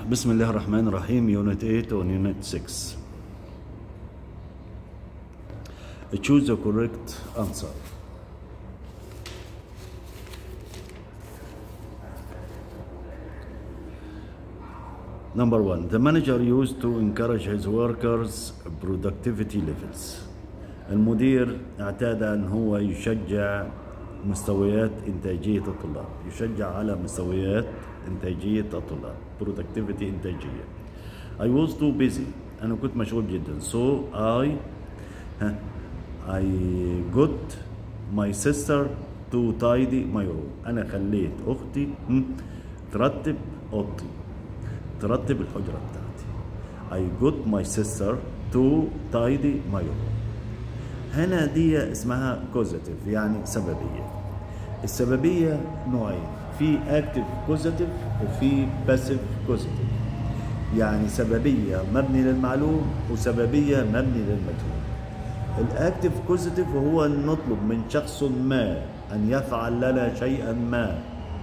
بسم الله الرحمن الرحيم يونت 8 on unit 6 choose the correct answer Number one, the manager used to encourage his workers' productivity levels. المدير اعتاد أن هو يشجع مستويات إنتاجية الطلاب يشجع على مستويات إنتاجية الطلاب productivity إنتاجية I was too busy أنا كنت مشغول جدا so I ها, I got my sister to tidy my room أنا خليت أختي هم، ترتب أوضتي ترتب الحجرة بتاعتي I got my sister to tidy my room هنا دي اسمها كوزاتيف يعني سببية السببية نوعين في اكتف كوزاتيف وفي باسيف كوزاتيف يعني سببية مبني للمعلوم وسببية مبني للمجهول الاكتف كوزاتيف هو أن نطلب من شخص ما أن يفعل لنا شيئا ما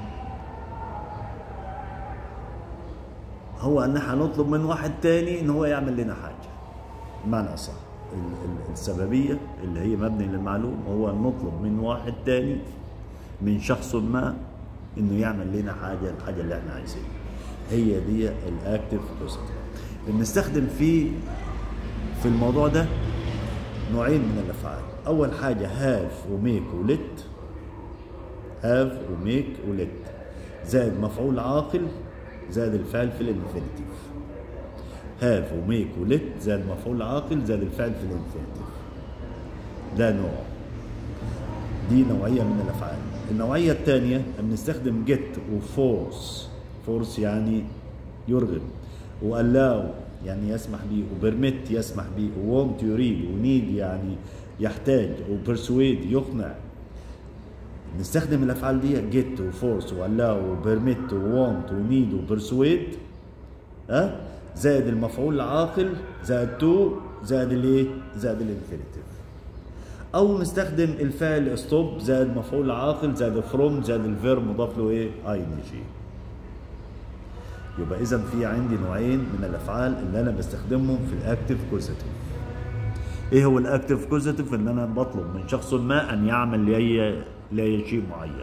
هو ان احنا نطلب من واحد تاني ان هو يعمل لنا حاجه بمعنى اصح ال- ال- السببيه اللي هي مبني للمعلوم هو نطلب من واحد تاني من شخص ما انه يعمل لنا حاجه الحاجه اللي احنا عايزينها هي دي الاكتف بوزيتيف بنستخدم في في الموضوع ده نوعين من الافعال اول حاجه هاف وميك ولت هاف وميك ولت زائد مفعول عاقل زائد الفعل في الانفينيتيف هاف وميك ولت زائد مفعول عاقل زائد الفعل في الانفينيتيف ده نوع دي نوعية من الأفعال النوعية الثانية بنستخدم get وفورس فورس يعني يرغب واللاو يعني يسمح به وبرميت يسمح به وونت يريد ونيد يعني يحتاج وبرسويد يقنع نستخدم الافعال دي جيت وفورس واللاو وبرميت وونت ونيد وبرسويد ها زائد المفعول العاقل زائد تو زائد الايه زائد الانفينيتيف او نستخدم الفعل ستوب زائد مفعول عاقل زائد فروم زائد الفيرب مضاف له ايه اي ان جي يبقى اذا في عندي نوعين من الافعال اللي انا بستخدمهم في الاكتف كوزاتيف ايه هو الاكتف كوزاتيف ان انا بطلب من شخص ما ان يعمل لي لاي شيء معين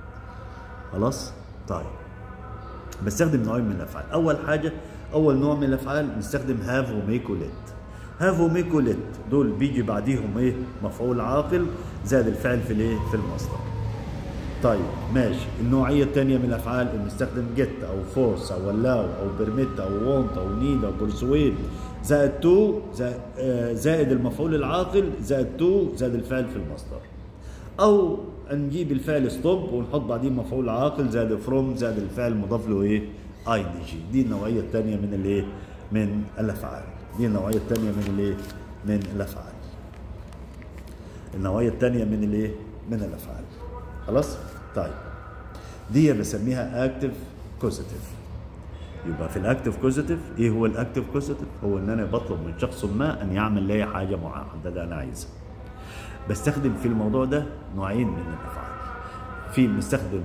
خلاص طيب بستخدم نوعين من الافعال اول حاجه اول نوع من الافعال بنستخدم هاف وميك وليت هاف وميك وليت دول بيجي بعديهم ايه مفعول عاقل زائد الفعل في الايه في المصدر طيب ماشي النوعيه الثانيه من الافعال بنستخدم جيت او فورس او allow او بيرميت او وونت او نيد او برسويد زائد تو زائد, آه، زائد المفعول العاقل زائد تو زائد الفعل في المصدر او نجيب الفعل ستوب ونحط بعدين مفعول عاقل زائد فروم زائد الفعل مضاف له ايه اي دي جي دي النوعيه الثانيه من الايه من الافعال دي النوعيه الثانيه من الايه من الافعال النوعيه الثانيه من الايه من الافعال خلاص طيب دي بسميها اكتف كوزيتيف يبقى في الاكتف كوزيتيف ايه هو الاكتف كوزيتيف هو ان انا بطلب من شخص ما ان يعمل لي حاجه محدده انا عايزها بستخدم في الموضوع ده نوعين من الافعال في بنستخدم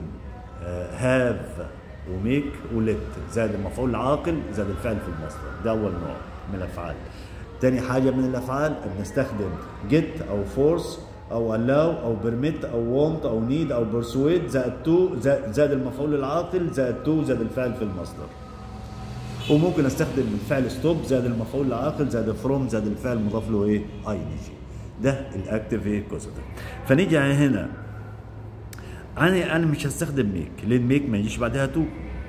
هاف وميك ولت زائد المفعول العاقل زائد الفعل في المصدر ده اول نوع من الافعال تاني حاجه من الافعال بنستخدم جيت او فورس او allow او permit او want او need او persuade زائد تو زائد المفعول العاقل زائد تو زائد الفعل في المصدر وممكن استخدم الفعل ستوب زائد المفعول العاقل زائد فروم زائد الفعل مضاف له ايه اي جي ده الاكتف ايه كوزيتيف فنيجي هنا انا انا مش هستخدم ميك لان ميك ما يجيش بعدها تو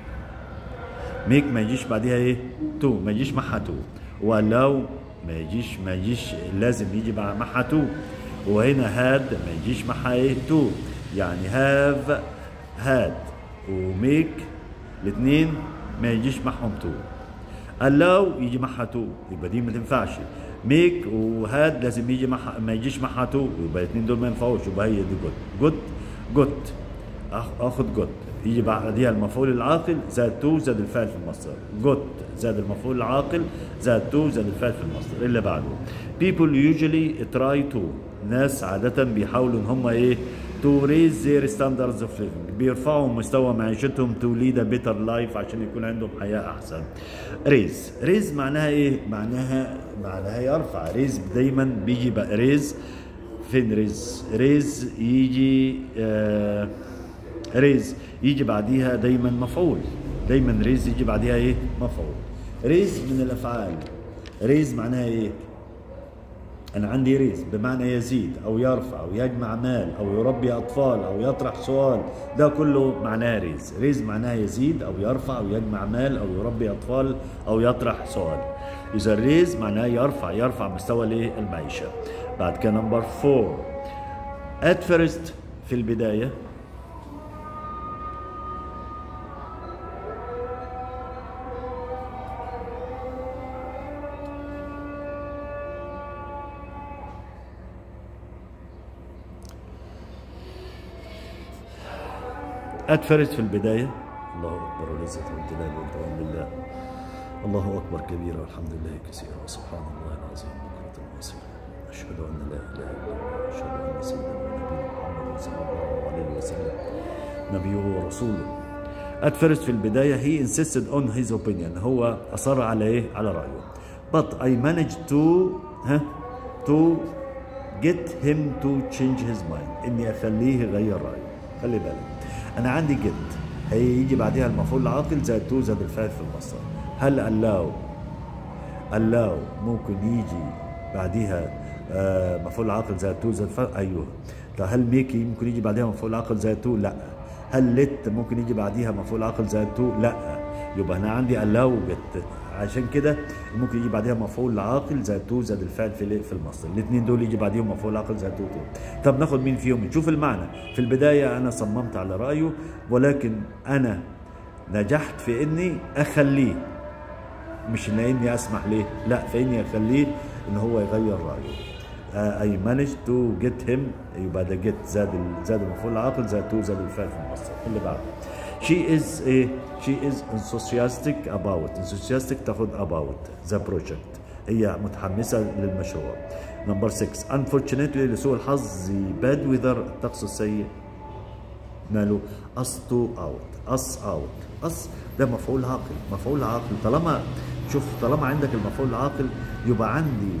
ميك ما يجيش بعدها ايه تو ما يجيش معها تو ولو ما يجيش ما يجيش لازم يجي مع- معها تو وهنا هاد ما يجيش معها ايه تو يعني هاف هاد وميك الاثنين ما يجيش معهم تو allow يجي معها تو يبقى دي ما تنفعش ميك وهاد لازم يجي معها ما يجيش معها تو يبقى الاثنين دول ما ينفعوش يبقى هي دي جود جود جود اخد جود يجي بعديها المفعول العاقل زائد تو زائد الفعل في المصدر جود زائد المفعول العاقل زائد تو زائد الفعل في المصدر اللي بعده people usually try to ناس عادة بيحاولوا ان هم ايه to raise their standards of living بيرفعوا مستوى معيشتهم to lead a better life عشان يكون عندهم حياة أحسن raise raise معناها إيه؟ معناها معناها يرفع raise دايما بيجي بقى raise فين ريز ريز يجي آه ريز يجي بعديها دايما مفعول دايما ريز يجي بعديها ايه مفعول ريز من الافعال ريز معناها ايه انا عندي ريز بمعنى يزيد او يرفع او يجمع مال او يربي اطفال او يطرح سؤال ده كله معناه ريز ريز معناها يزيد او يرفع او يجمع مال او يربي اطفال او يطرح سؤال اذا ريز معناه يرفع يرفع مستوى الايه المعيشه بعد كده نمبر 4 at first في البدايه at first في البداية الله أكبر والعزة والجلال والدوام لله الله أكبر كبيرا والحمد لله كثيرا وسبحان الله العظيم بكرة وأصيلا أشهد أن لا إله إلا الله أشهد أن سيدنا ونبينا محمد صلى الله عليه وسلم نبيه ورسوله at first في البداية he insisted on his opinion هو أصر على إيه؟ على رأيه but I managed to ها to get him to change his mind إني أخليه يغير رأيه خلي بالك أنا عندي get هيجي بعدها المفعول العاقل زائد تو زائد الفاعل في المصدر هل allow allow ممكن يجي بعديها آه مفعول عاقل زائد تو زائد الفاعل ايوه طب هل ميكي ممكن يجي بعديها مفعول عاقل زائد تو لا هل لت ممكن يجي بعديها مفعول عاقل زائد تو لا يبقى انا عندي allow وجت عشان كده ممكن يجي بعديها مفعول عاقل زائد تو زائد الفعل في في المصدر الاثنين دول يجي بعديهم مفعول عاقل زائد تو تو طب ناخد مين فيهم نشوف المعنى في البدايه انا صممت على رايه ولكن انا نجحت في اني اخليه مش لاني اسمح ليه لا فاني اخليه ان هو يغير رايه اي مانج تو جيت هيم يبقى ده جيت زاد ال- زاد المفعول العاقل زاد تو زاد الفعل في المصدر اللي بعده she is ايه she is enthusiastic about enthusiastic تاخد about the project هي متحمسة للمشروع نمبر 6 unfortunately لسوء الحظ bad weather الطقس السيء ماله us to out us out us ده مفعول عاقل مفعول عاقل طالما شوف طالما عندك المفعول العاقل يبقى عندي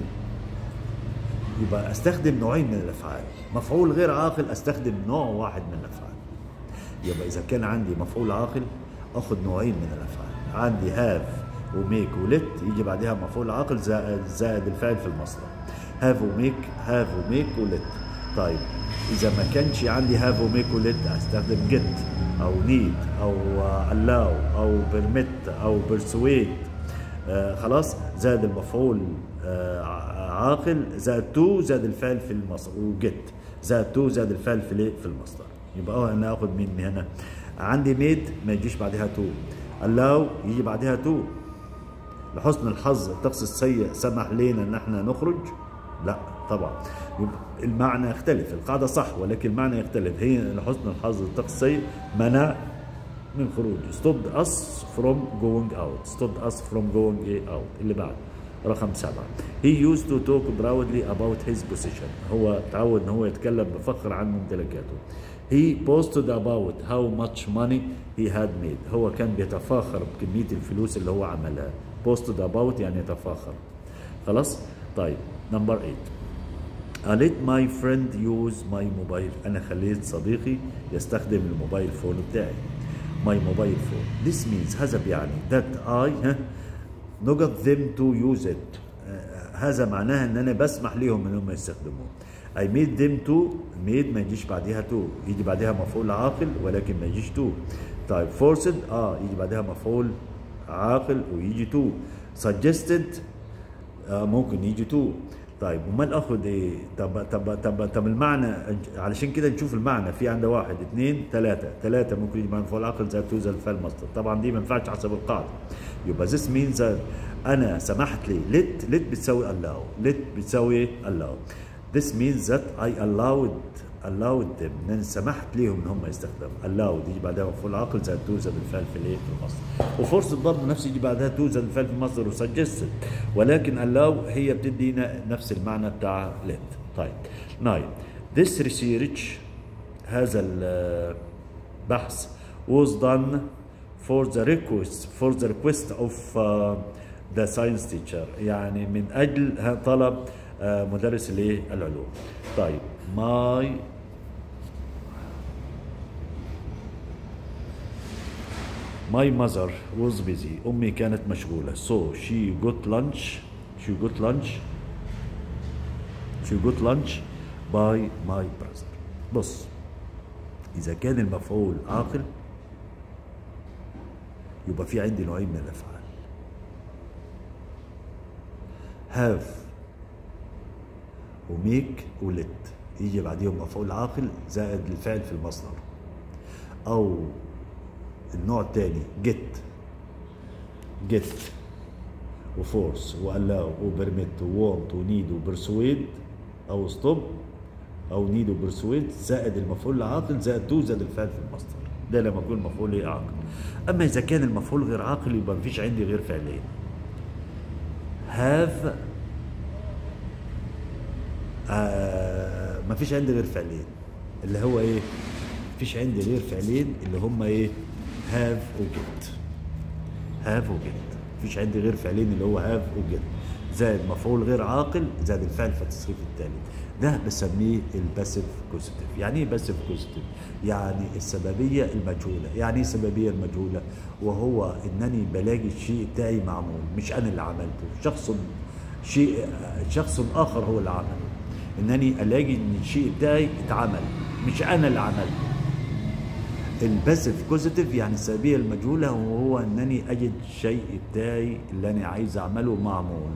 يبقى استخدم نوعين من الافعال مفعول غير عاقل استخدم نوع واحد من الافعال يبقى اذا كان عندي مفعول عاقل اخذ نوعين من الافعال عندي هاف وميك ولت يجي بعدها مفعول عاقل زائد زائد الفعل في المصدر هاف وميك هاف وميك ولت طيب اذا ما كانش عندي هاف وميك ولت استخدم جيت او نيد او allow او بيرميت او بيرسويد آه خلاص زائد المفعول آه عاقل زائد تو زائد الفعل في المصدر وجيت زائد تو زائد الفعل في الايه في المصدر يبقى اه انا اخد مين من هنا عندي ميد ما يجيش بعدها تو allow يجي بعدها تو لحسن الحظ الطقس السيء سمح لنا ان احنا نخرج لا طبعا يبقى المعنى يختلف القاعدة صح ولكن المعنى يختلف هي لحسن الحظ الطقس السيء منع من خروج stopped us from going out stopped us from going out اللي بعد رقم سبعة he used to talk proudly about his position هو تعود ان هو يتكلم بفخر عن ممتلكاته he boasted about how much money he had made هو كان بيتفاخر بكمية الفلوس اللي هو عملها boasted about يعني يتفاخر خلاص طيب نمبر 8 I let my friend use my mobile أنا خليت صديقي يستخدم الموبايل فون بتاعي my mobile phone this means هذا بيعني that I ها نقط them to use it آه، هذا معناها ان انا بسمح لهم انهم يستخدموه I made them to made ما يجيش بعدها to يجي بعدها مفعول عاقل ولكن ما يجيش to طيب forced اه يجي بعدها مفعول عاقل ويجي to suggested آه ممكن يجي تو طيب امال اخد ايه طب طب طب طب المعنى علشان كده نشوف المعنى في عندنا واحد اثنين ثلاثة ثلاثة ممكن يجي مع مفعول عاقل زائد تو زائد الفعل مصدر طبعا دي ما ينفعش حسب القاعدة يبقى this means that انا سمحت لي let let بتساوي allow let بتساوي ايه allow this means that I allowed allowed them ان انا سمحت ليهم ان هم يستخدموا allowed يجي بعدها مفعول عاقل زائد تو زائد الفعل في الايه في المصدر وفرصة برضه نفس يجي بعدها تو زائد الفعل في المصدر وسجستد ولكن allow هي بتدينا نفس المعنى بتاع let طيب 9 this research هذا البحث was done for the request for the request of uh, the science teacher يعني من اجل طلب آه، مدرس الايه العلوم طيب my My mother was busy. أمي كانت مشغولة. So she got lunch. She got lunch. She got lunch by my brother. بص إذا كان المفعول عاقل يبقى في عندي نوعين من الأفعال. have وميك ولت يجي بعديهم مفعول عاقل زائد الفعل في المصدر أو النوع الثاني جيت جيت وفورس والاو وبرميت وونت ونيد وبرسويد او ستوب او نيد وبرسويد زائد المفعول العاقل زائد تو زائد الفعل في المصدر ده لما يكون مفعول ايه عاقل اما اذا كان المفعول غير عاقل يبقى مفيش عندي غير فعلين هاف آه مفيش عندي غير فعلين اللي هو ايه مفيش عندي غير فعلين اللي هم ايه هاف وجيت هاف وجيت مفيش عندي غير فعلين اللي هو هاف وجيت زائد مفعول غير عاقل زائد الفعل في التصريف الثالث ده بسميه الباسيف كوزيتيف يعني ايه باسيف كوزيتيف يعني السببيه المجهوله يعني ايه السببيه المجهوله وهو انني بلاقي الشيء بتاعي معمول مش انا اللي عملته شخص شيء شخص اخر هو اللي عمله انني الاقي ان الشيء بتاعي اتعمل مش انا اللي عملته الباسيف كوزيتيف يعني السببيه المجهوله وهو انني اجد الشيء بتاعي اللي انا عايز اعمله معمول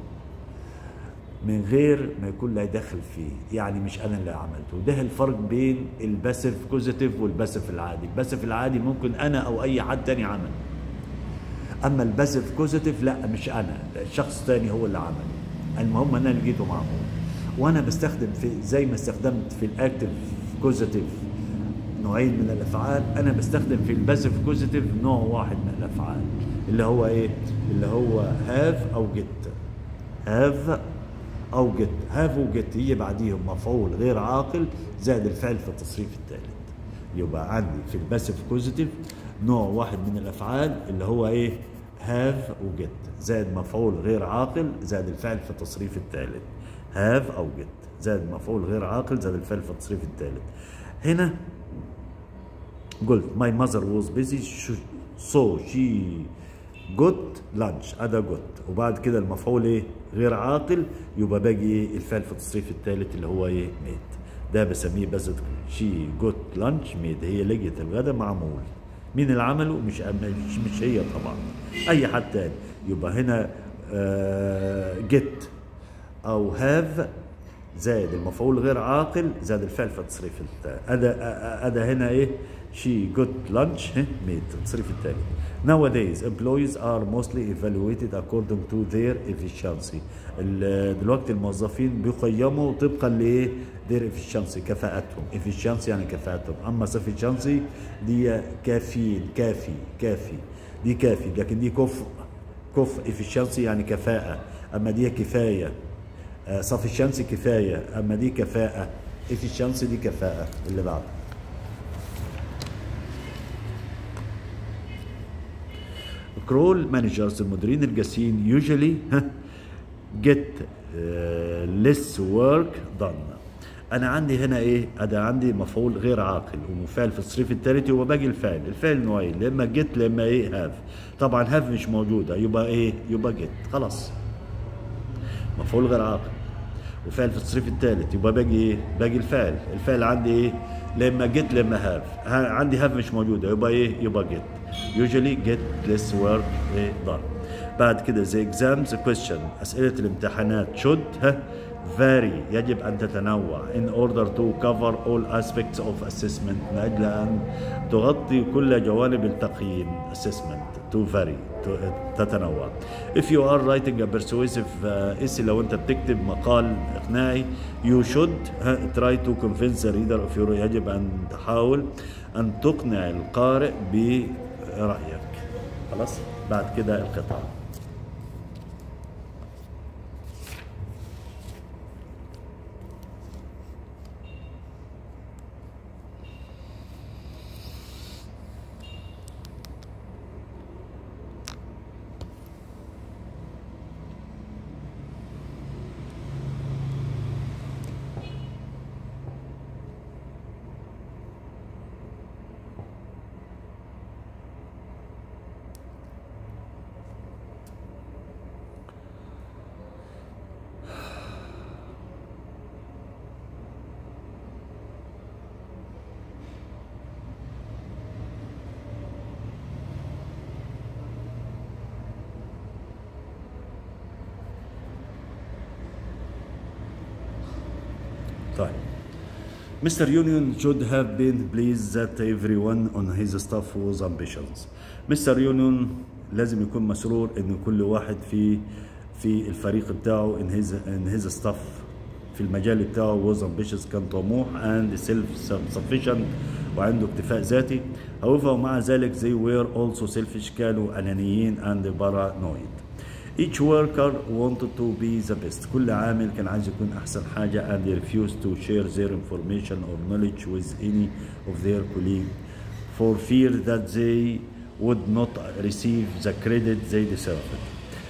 من غير ما يكون له دخل فيه يعني مش انا اللي عملته وده الفرق بين الباسيف كوزيتيف والباسيف العادي الباسيف العادي ممكن انا او اي حد تاني عمل اما الباسيف كوزيتيف لا مش انا شخص تاني هو اللي عمله المهم انا لقيته معمول وانا بستخدم في زي ما استخدمت في الاكتف كوزيتيف نوعين من الافعال انا بستخدم في الباسيف كوزيتيف نوع واحد من الافعال اللي هو ايه اللي هو هاف او جيت هاف او جيت هاف وجيت يجي بعديهم مفعول غير عاقل زائد الفعل في التصريف الثالث يبقى عندي في الباسيف كوزيتيف نوع واحد من الافعال اللي هو ايه هاف وجيت زائد مفعول غير عاقل زائد الفعل في التصريف الثالث هاف او جيت زائد مفعول غير عاقل زائد الفعل في التصريف الثالث هنا قلت my mother was busy so she got lunch هذا got وبعد كده المفعول ايه غير عاقل يبقى باقي ايه الفعل في التصريف الثالث اللي هو ايه made ده بسميه بس she got lunch made هي لقيت الغداء معمول مين اللي عمله مش مش, مش هي طبعا اي حد تاني يبقى هنا آه get او have زائد المفعول غير عاقل زائد الفعل في التصريف هذا هذا هنا ايه she got lunch made التصريف الثاني nowadays employees are mostly evaluated according to their efficiency دلوقتي الموظفين بيقيموا طبقا لايه their efficiency كفاءتهم efficiency يعني كفاءتهم اما sufficiency دي كافيين كافي كافي دي كافي لكن دي كفء كفء efficiency يعني كفاءة اما دي كفاية sufficiency كفاية اما دي كفاءة efficiency دي كفاءة اللي بعده كرول مانجرز المديرين الجاسين usually get uh, less work done انا عندي هنا ايه انا عندي مفعول غير عاقل ومفعل في التصريف الثالث يبقى باقي الفعل الفعل نوعين اما جيت اما ايه هاف طبعا هاف مش موجوده يبقى ايه يبقى جيت خلاص مفعول غير عاقل وفعل في التصريف الثالث يبقى باقي ايه باقي الفعل الفعل عندي ايه لما جيت لما هاف عندي هاف مش موجوده يبقى ايه يبقى جيت usually get less work done بعد كده the exams question أسئلة الامتحانات should vary يجب أن تتنوع in order to cover all aspects of assessment من أجل أن تغطي كل جوانب التقييم assessment to vary تتنوع if you are writing a persuasive uh, essay لو أنت بتكتب مقال إقناعي you should try to convince the reader of your يجب أن تحاول أن تقنع القارئ برأيك خلاص بعد كده القطع Mr. Union should have been pleased that everyone on his staff was ambitious. Mr. Union لازم يكون مسرور ان كل واحد في في الفريق بتاعه in his in his staff في المجال بتاعه was ambitious كان طموح and self sufficient وعنده اكتفاء ذاتي. However ومع ذلك they were also selfish كانوا أنانيين and paranoid. Each worker wanted to be the best. كل عامل كان عايز يكون أحسن حاجة and they refused to share their information or knowledge with any of their colleagues for fear that they would not receive the credit they deserved.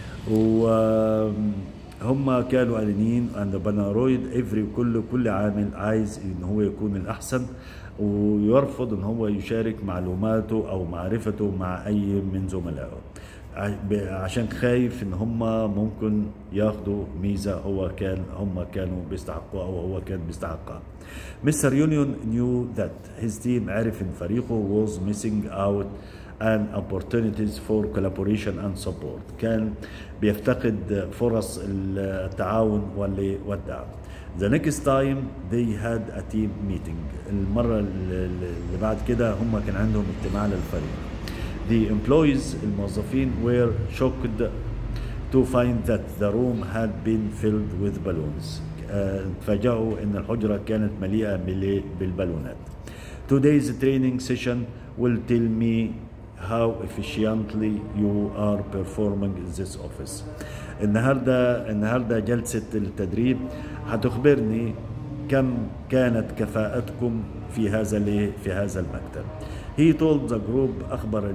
وهم كانوا أنانيين and paranoid every كل كل عامل عايز إن هو يكون الأحسن ويرفض إن هو يشارك معلوماته أو معرفته مع أي من زملائه. عشان خايف ان هم ممكن ياخدوا ميزه هو كان هم كانوا بيستحقوها او هو كان بيستحقها. مستر يونيون knew that his team عرف ان فريقه was missing out and opportunities for collaboration and support كان بيفتقد فرص التعاون والدعم. The next time they had a team meeting المرة اللي بعد كده هم كان عندهم اجتماع للفريق. The employees الموظفين were shocked to find that the room had been filled with balloons. تفاجئوا ان الحجرة كانت مليئة بالبالونات. Today's training session will tell me how efficiently you are performing in this office. النهارده النهارده جلسة التدريب هتخبرني كم كانت كفاءتكم في هذا في هذا المكتب. He told the group أخبر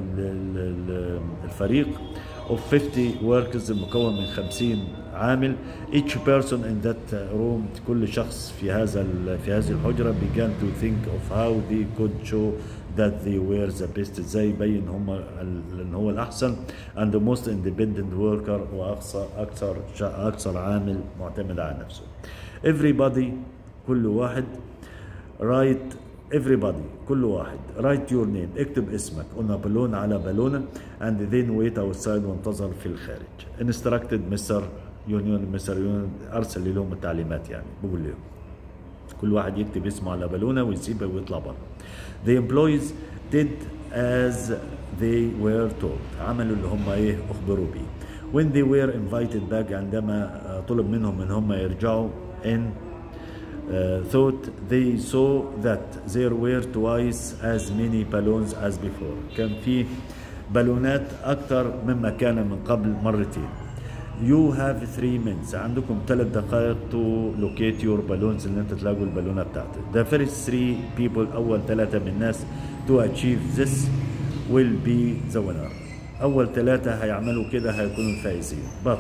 الفريق of 50 workers المكون من 50 عامل each person in that room كل شخص في هذا في هذه الحجرة began to think of how they could show that they were the best ازاي يبين هم ان هو الاحسن and the most independent worker واكثر اكثر اكثر عامل معتمد على نفسه everybody كل واحد write everybody كل واحد write your name اكتب اسمك قلنا بالون على بالونة and then wait outside وانتظر في الخارج instructed Mr. يونيون مستر يونيون ارسل لهم التعليمات يعني بقول لهم كل واحد يكتب اسمه على بالونه ويسيبه ويطلع بره the employees did as they were told عملوا اللي هم ايه اخبروا بيه when they were invited back عندما طلب منهم ان هم يرجعوا in uh, thought they saw that there were twice as many balloons as before كان في بالونات اكثر مما كان من قبل مرتين You have three minutes عندكم ثلاث دقائق to locate your balloons اللي انت تلاقوا البالونة بتاعتك. The first three people أول ثلاثة من الناس to achieve this will be the winner. أول ثلاثة هيعملوا كده هيكونوا الفائزين. But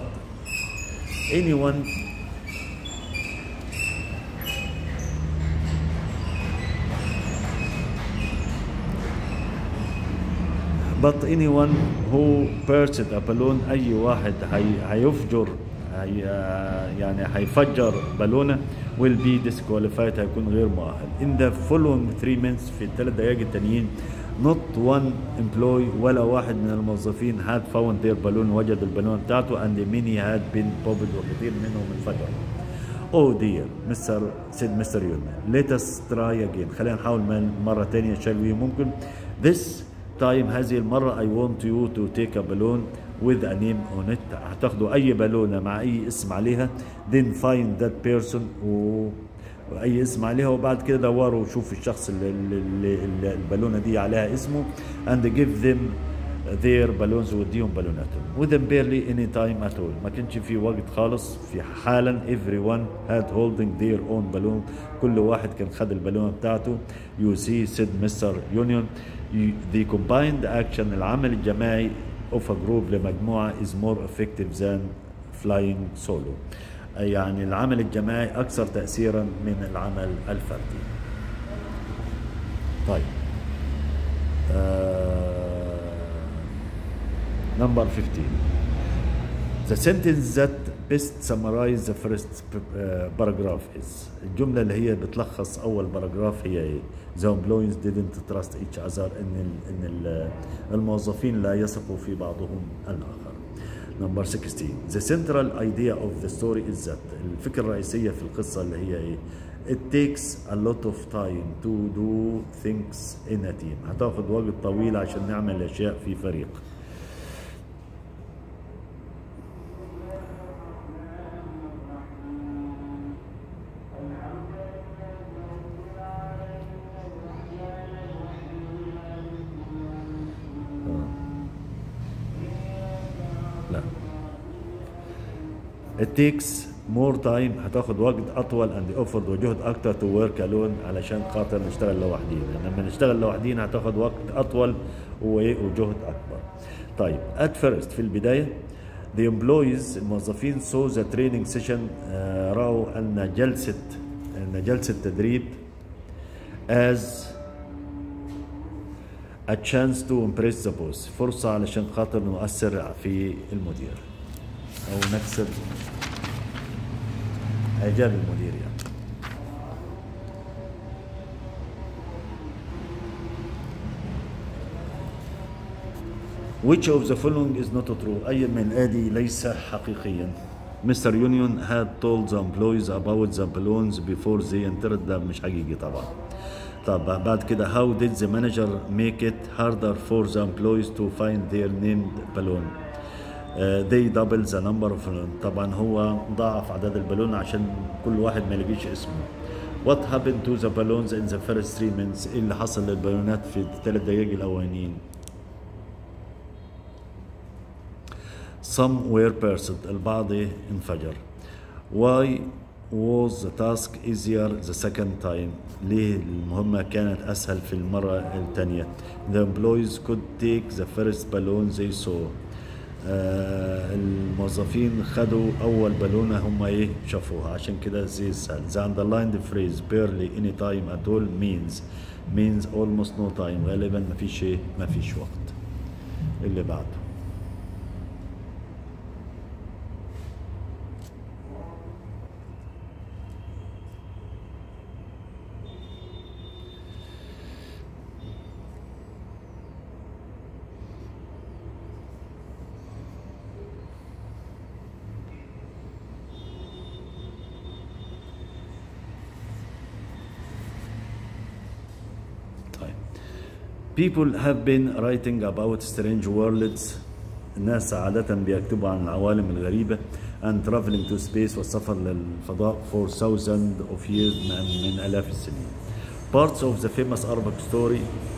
anyone but anyone who purchased a balloon اي واحد هي هيفجر هي يعني هيفجر بالونه will be disqualified هيكون غير مؤهل in the following three minutes في الثلاث دقائق التانيين not one employee ولا واحد من الموظفين had found their balloon وجد البالون بتاعته and many had been popped وكثير منهم انفجر Oh dear, Mr. said Mr. Yulman. Let us try again. خلينا نحاول مرة تانية shall we ممكن. This time هذه المرة I want you to take a balloon with a name on it هتاخدوا أي بالونة مع أي اسم عليها then find that person و أي اسم عليها وبعد كده دوروا وشوفوا الشخص اللي, اللي, اللي البالونة دي عليها اسمه and give them their balloons واديهم بالوناتهم within barely any time at all ما كانش في وقت خالص في حالا everyone had holding their own balloon كل واحد كان خد البالونة بتاعته you see said Mr. Union the combined action العمل الجماعي of a group لمجموعة is more effective than flying solo يعني العمل الجماعي أكثر تأثيرا من العمل الفردي طيب uh, number 15 the sentence that best summarize the first uh, paragraph is الجملة اللي هي بتلخص أول باراجراف هي إيه؟ The employees didn't trust each other إن ال إن ال الموظفين لا يثقوا في بعضهم الآخر. Number 16 The central idea of the story is that الفكرة الرئيسية في القصة اللي هي إيه؟ It takes a lot of time to do things in a team هتاخد وقت طويل عشان نعمل أشياء في فريق لا It takes more time هتاخد وقت اطول and effort وجهد اكتر to work alone علشان خاطر نشتغل لوحدينا لما نشتغل لوحدينا هتاخد وقت اطول وايه وجهد اكبر طيب at first في البدايه the employees الموظفين saw the training session آه، راوا ان جلسه ان جلسه تدريب as a chance to impress the boss فرصة علشان خاطر نؤثر في المدير أو نكسب إعجاب المدير يعني Which of the following is not true? أي من آدي ليس حقيقيا. Mr. Union had told the employees about the balloons before they entered ده مش حقيقي طبعا. طب بعد كده how did the manager make it harder for the employees to find their named balloon? Uh, they double the number of balloon. طبعا هو ضاعف عدد البالون عشان كل واحد ما يلاقيش اسمه. What happened to the balloons in the first three minutes؟ ايه اللي حصل للبالونات في الثلاث دقائق الأولانيين؟ Some were burst البعض انفجر. Why was the task easier the second time? ليه المهمة كانت أسهل في المرة الثانية؟ The employees could take the first balloon they saw. آه الموظفين خدوا أول بالونة هم إيه شافوها عشان كده زي سهل. The underlined phrase barely any time at all means means almost no time غالبا ما فيش إيه ما فيش وقت. اللي بعده. طيب People have been writing about strange worlds الناس عادة بيكتبوا عن العوالم الغريبة and traveling to space والسفر للفضاء for thousands of years من, من آلاف السنين. Parts of the famous Arabic story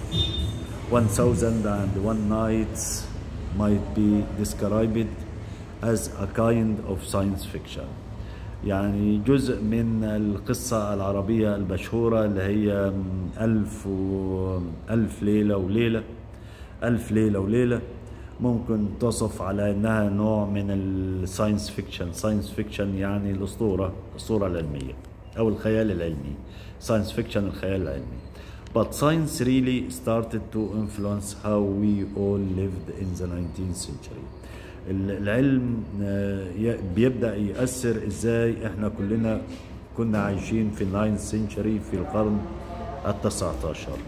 1001 nights might be described as a kind of science fiction. يعني جزء من القصة العربية المشهورة اللي هي ألف و ألف ليلة وليلة ألف ليلة وليلة ممكن تصف على أنها نوع من الساينس فيكشن ساينس فيكشن يعني الأسطورة الأسطورة العلمية أو الخيال العلمي ساينس فيكشن الخيال العلمي But science really started to influence how we all lived in the 19th century. العلم بيبدا ياثر ازاي احنا كلنا كنا عايشين في الناين سنشري في القرن التسعة عشر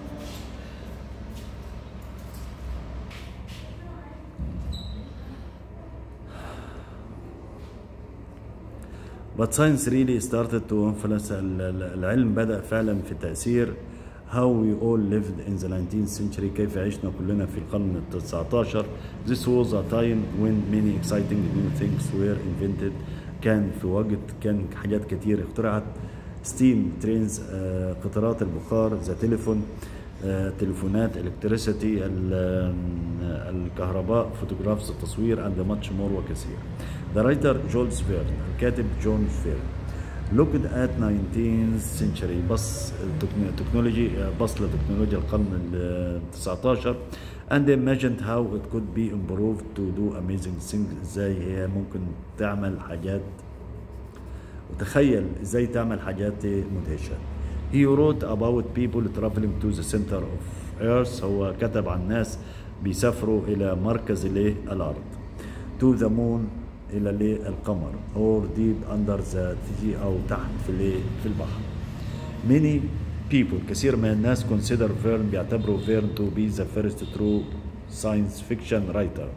But science really started to influence العلم بدأ فعلا في تأثير how we all lived in the 19th century كيف عشنا كلنا في القرن ال 19 this was a time when many exciting new things were invented كان في وقت كان حاجات كتير اخترعت ستيم ترينز قطارات البخار ذا تليفون تليفونات الكتريسيتي الكهرباء فوتوغرافز التصوير and much more وكثير The writer جولز فيرن الكاتب جون فيرن looked at 19th century بص التكنولوجي بص لتكنولوجيا القرن ال 19 and imagined how it could be improved to do amazing things ازاي هي ممكن تعمل حاجات وتخيل ازاي تعمل حاجات مدهشه He wrote about people traveling to the center of earth هو كتب عن ناس بيسافروا الى مركز الايه الارض to the moon الى الايه القمر or deep under the sea او تحت في الايه في البحر many people كثير من الناس consider Verne بيعتبروا Verne to be the first true science fiction writer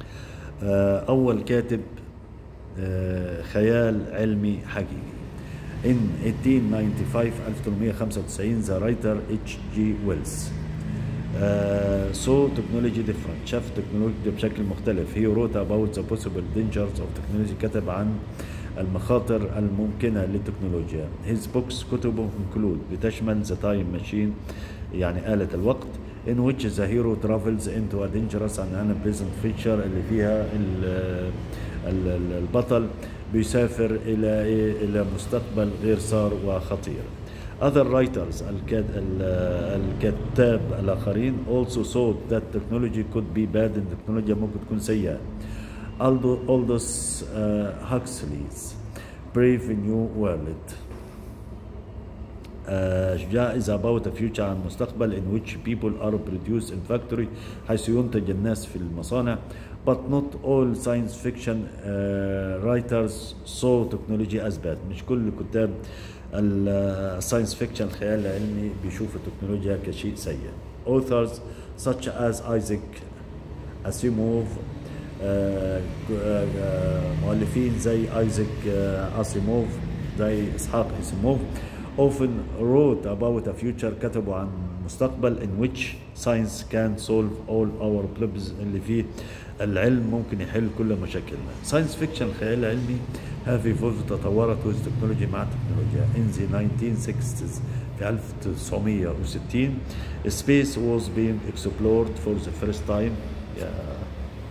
اول كاتب خيال علمي حقيقي In 1895 1895 the writer H.G. Wells uh, saw technology different شاف تكنولوجيا بشكل مختلف he wrote about the possible dangers of technology كتب عن المخاطر الممكنة للتكنولوجيا his books كتبه include بتشمل the time machine يعني آلة الوقت in which the hero travels into a dangerous and unpleasant future اللي فيها ال ال ال البطل بيسافر إلى إلى مستقبل غير صار وخطير Other writers الكاد الكتاب الآخرين also thought that technology could be bad and التكنولوجيا ممكن تكون سيئة Aldous uh, Huxley's Brave New World شجاع is about a future عن مستقبل in which people are produced in factory حيث ينتج الناس في المصانع but not all science fiction uh, writers saw technology as bad مش كل كتاب الساينس فيكشن الخيال العلمي بيشوفوا التكنولوجيا كشيء سيء authors such as Isaac Asimov مؤلفين زي ايزاك اسيموف زي اسحاق اسيموف often wrote about a future كتبوا عن مستقبل in which science can solve all our problems اللي فيه العلم ممكن يحل كل مشاكلنا science fiction الخيال العلمي have evolved تطورت with technology مع التكنولوجيا in the 1960s في 1960 space was being explored for the first time yeah.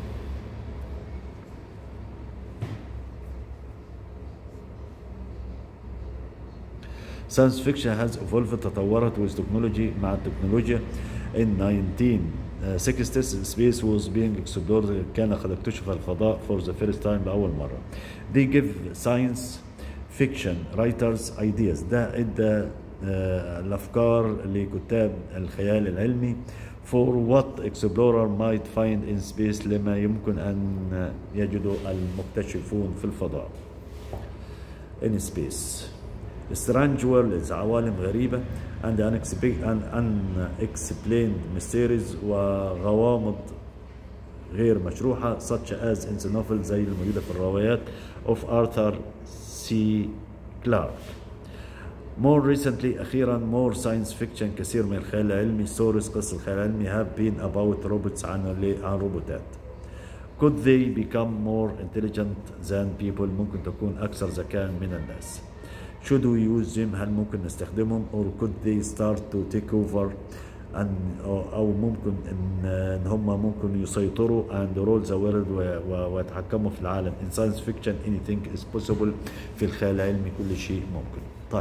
science fiction has evolved تطورت with technology مع التكنولوجيا in 1960s space was being explored كان قد اكتشف الفضاء for the first time لأول مرة they give science fiction writers ideas ده ادى الافكار لكتاب الخيال العلمي for what explorer might find in space لما يمكن ان يجدوا المكتشفون في الفضاء in space strange worlds عوالم غريبة and unexplained mysteries وغوامض غير مشروحة such as in the novel زي الموجودة في الروايات of Arthur C. Clarke. More recently أخيرا more science fiction كثير من الخيال العلمي stories قصة الخيال العلمي have been about robots عن عن روبوتات. Could they become more intelligent than people ممكن تكون أكثر ذكاء من الناس. should we use them هل ممكن نستخدمهم or could they start to take over and او ممكن ان ان هم ممكن يسيطروا and rule the world ويتحكموا في العالم in science fiction anything is possible في الخيال العلمي كل شيء ممكن طيب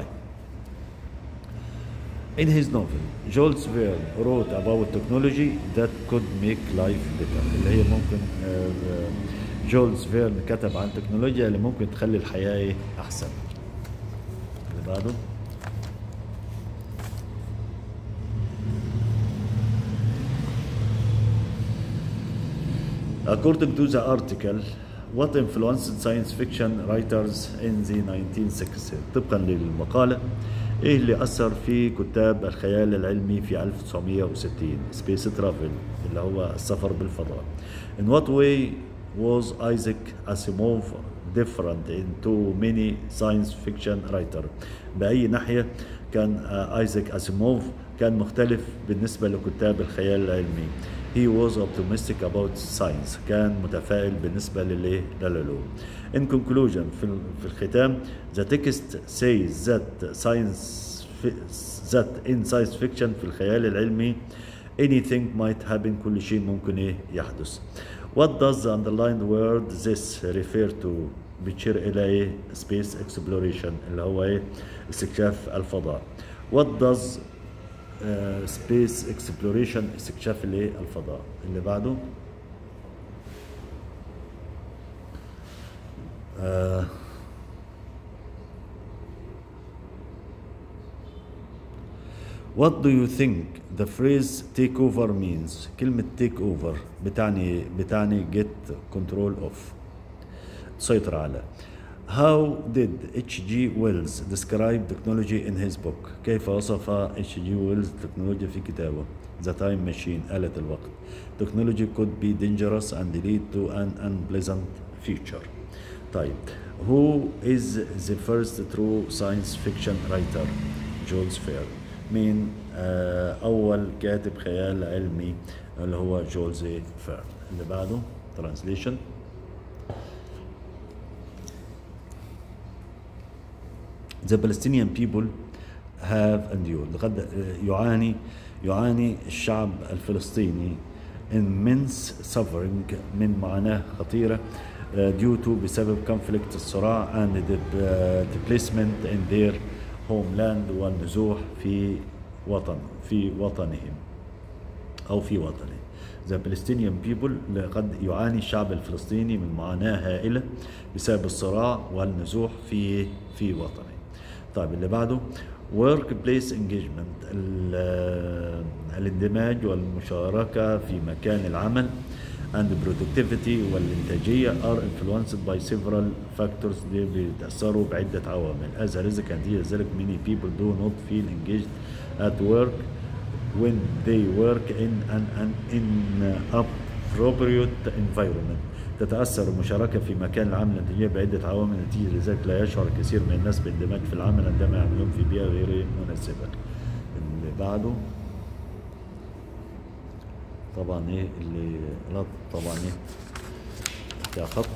In his novel, Jules Verne wrote about technology that could make life better اللي هي ممكن جولز فيرن كتب عن تكنولوجيا اللي ممكن تخلي الحياة أحسن اللي بعده According to the article, what influenced science fiction writers in the 1960s طبقا للمقالة ايه اللي اثر في كتاب الخيال العلمي في 1960 سبيس ترافل اللي هو السفر بالفضاء in what way was Isaac Asimov different into many science fiction writer بأي ناحية كان ايزاك اسيموف كان مختلف بالنسبة لكتاب الخيال العلمي he was optimistic about science كان متفائل بالنسبة للإيه للعلوم in conclusion في, في الختام the text says that science that in science fiction في الخيال العلمي anything might happen كل شيء ممكن إيه يحدث what does the underlined word this refer to بتشير إلى إيه space exploration اللي هو إيه استكشاف الفضاء what does سبيس اكسبلوريشن استكشاف الايه الفضاء اللي بعده آه What do you think the phrase take over means؟ كلمة take over بتعني بتعني get control of تسيطر على How did H.G. Wells describe technology in his book؟ كيف وصف H.G. Wells التكنولوجيا في كتابه The Time Machine آلة الوقت Technology could be dangerous and lead to an unpleasant future طيب who is the first true science fiction writer جولز فير مين آه اول كاتب خيال علمي اللي هو جولز فير اللي بعده translation the Palestinian people have endured لقد يعاني يعاني الشعب الفلسطيني immense suffering من معاناة خطيرة uh, due to بسبب conflict الصراع and the uh, displacement in their homeland والنزوح في وطن في وطنهم أو في وطنه The Palestinian people لقد يعاني الشعب الفلسطيني من معاناة هائلة بسبب الصراع والنزوح في في وطنه. طيب اللي بعده work place engagement ال- الاندماج والمشاركة في مكان العمل and productivity والإنتاجية are influenced by several factors دي بيتأثروا بعدة عوامل as a result هي ذلك many people do not feel engaged at work when they work in an, an inappropriate environment تتأثر المشاركة في مكان العمل الإنتاجية بعدة عوامل نتيجة لذلك لا يشعر الكثير من الناس باندماج في العمل عندما يعملون في بيئة غير مناسبة اللي بعده طبعا ايه اللي لا طبعا ايه بتاع خط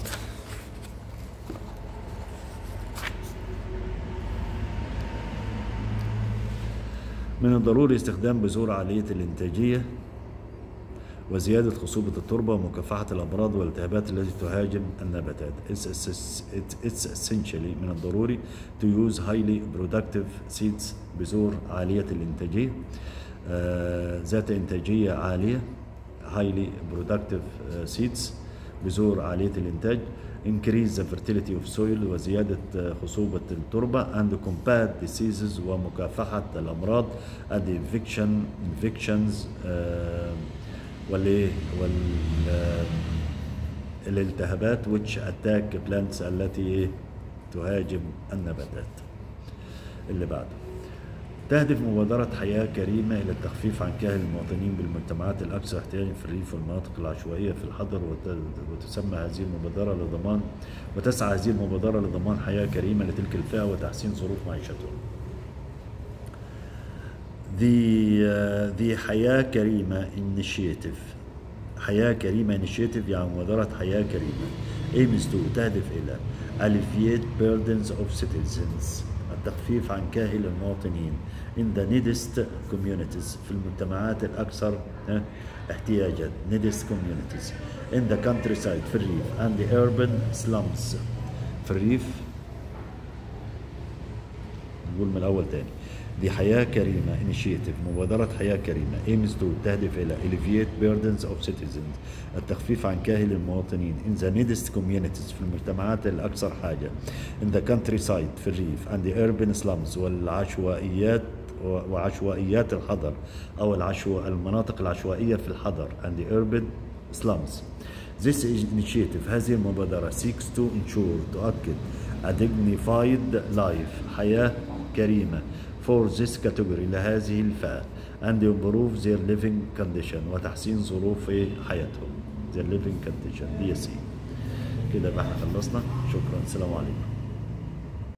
من الضروري استخدام بذور عالية الإنتاجية وزيادة خصوبة التربة ومكافحة الأمراض والالتهابات التي تهاجم النباتات. It's, it's, it's essentially من الضروري to use highly productive seeds بذور عالية الإنتاجية آه، ذات إنتاجية عالية highly productive آه، seeds بذور عالية الإنتاج increase the fertility of soil وزيادة آه، خصوبة التربة and combat diseases ومكافحة الأمراض and infection infections آه، والايه وال آه، الالتهابات which attack plants التي إيه؟ تهاجم النباتات اللي بعده تهدف مبادرة حياة كريمة إلى التخفيف عن كاهل المواطنين بالمجتمعات الأكثر احتياجا في الريف والمناطق العشوائية في الحضر وت- وتسمى هذه المبادرة لضمان وتسعى هذه المبادرة لضمان حياة كريمة لتلك الفئة وتحسين ظروف معيشتهم. The, uh, the حياة كريمة initiative حياة كريمة initiative يعني مبادرة حياة كريمة aims to تهدف إلى alleviate burdens of citizens التخفيف عن كاهل المواطنين in the neediest communities في المجتمعات الأكثر ها، احتياجا neediest communities in the countryside في الريف and the urban slums في الريف نقول من الأول تاني دي حياة كريمة initiative مبادرة حياة كريمة aims to تهدف إلى alleviate burdens of citizens التخفيف عن كاهل المواطنين in the neediest communities في المجتمعات الأكثر حاجة in the countryside في الريف and the urban slums والعشوائيات وعشوائيات الحضر أو العشو المناطق العشوائية في الحضر and the urban slums This initiative هذه المبادرة seeks to ensure تؤكد a dignified life حياة كريمة for this category لهذه الفئة and improve their living condition وتحسين ظروف إيه؟ حياتهم their living condition DSE كده يبقى احنا خلصنا شكرا السلام عليكم